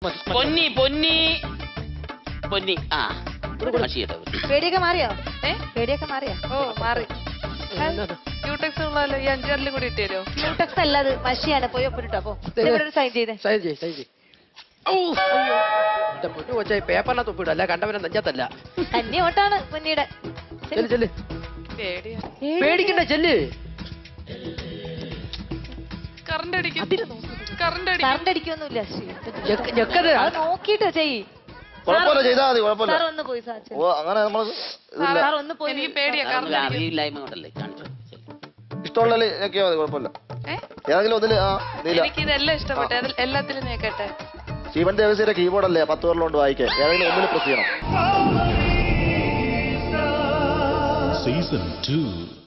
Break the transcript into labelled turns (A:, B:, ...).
A: പൊന്നി പൊന്നി പൊന്നി ആ മഷി കേട്ടോ
B: പേടിയൊക്കെ മാറിയോ
C: ഏ
B: പേടിയൊക്കെ മാറിയോ
C: ഓ മാറി ക്യൂടെക്സ് ഉള്ളല്ലോ ഈ അഞ്ചാറിലും കൂടി ഇട്ട് തരുമോ
B: ബ്ലൂടെക്സ് അല്ല അത് മഷിയാണ് പോയി ഒപ്പിട്ടോ അപ്പൊ ഇവിടെ ഒരു സൈൻ ചെയ്തേ
D: സൈൻ ചെയ്യ് സൈൻ ചെയ്യ് ഔ, അയ്യോ. എന്റെ പൊന്നു കൊച്ചേ പേപ്പറിനകത്ത് ഒപ്പിടും അല്ല കണ്ടവനെ നെഞ്ചത്തല്ല
B: തന്നെ ഓട്ടാണ് പൊന്നിയുടെ
D: ചെല്ല് ചെല്ല്
C: പേടിയാ
D: പേടിക്കണ്ട ചെല്ല്
C: കറണ്ട് അടിക്കും കറണ്ട് അടിക്കും
B: കറണ്ട് അടിക്കൊന്നുമില്ല ശ്ശി.
D: ഞെക്ക്- ഞെക്കത്
B: അത് നോക്കിട്ട് ചെയ്യ്
E: കുഴപ്പമില്ല ചെയ്താൽ മതി കുഴപ്പമില്ല
B: സാർ ഒന്ന് പോയി സാർ
E: ഓ അങ്ങനെ നമ്മൾ ഇതില്ല
B: സാർ ഒന്ന് പോയി
C: എനിക്ക് പേടിയാ
A: കാരണം
C: കറണ്ട്
A: ഒരു
C: അടിക്കും
A: അറിവില്ലായ്മ കൊണ്ടല്ലേ കാണിച്ചു
E: ഇഷ്ടമുള്ള ഞെക്കിയാൽ മതി കുഴപ്പമില്ല
C: ഏ
E: ഏതെങ്കിലും ഒന്നില് ആ നീല
C: എനിക്ക് ഇതെല്ലാം ഇഷ്ടപ്പെട്ടു അതിൽ എല്ലാത്തിലും നീക്കട്ടെ
E: ശിവൻ ദേവസിയുടെ കീബോർഡ് അല്ലേ പത്ത് പേരിലോണ്ട് വായിക്കാൻ ഏതെങ്കിലും ഒന്നിൽ പ്രസ് ചെയ്യണം
F: Season 2.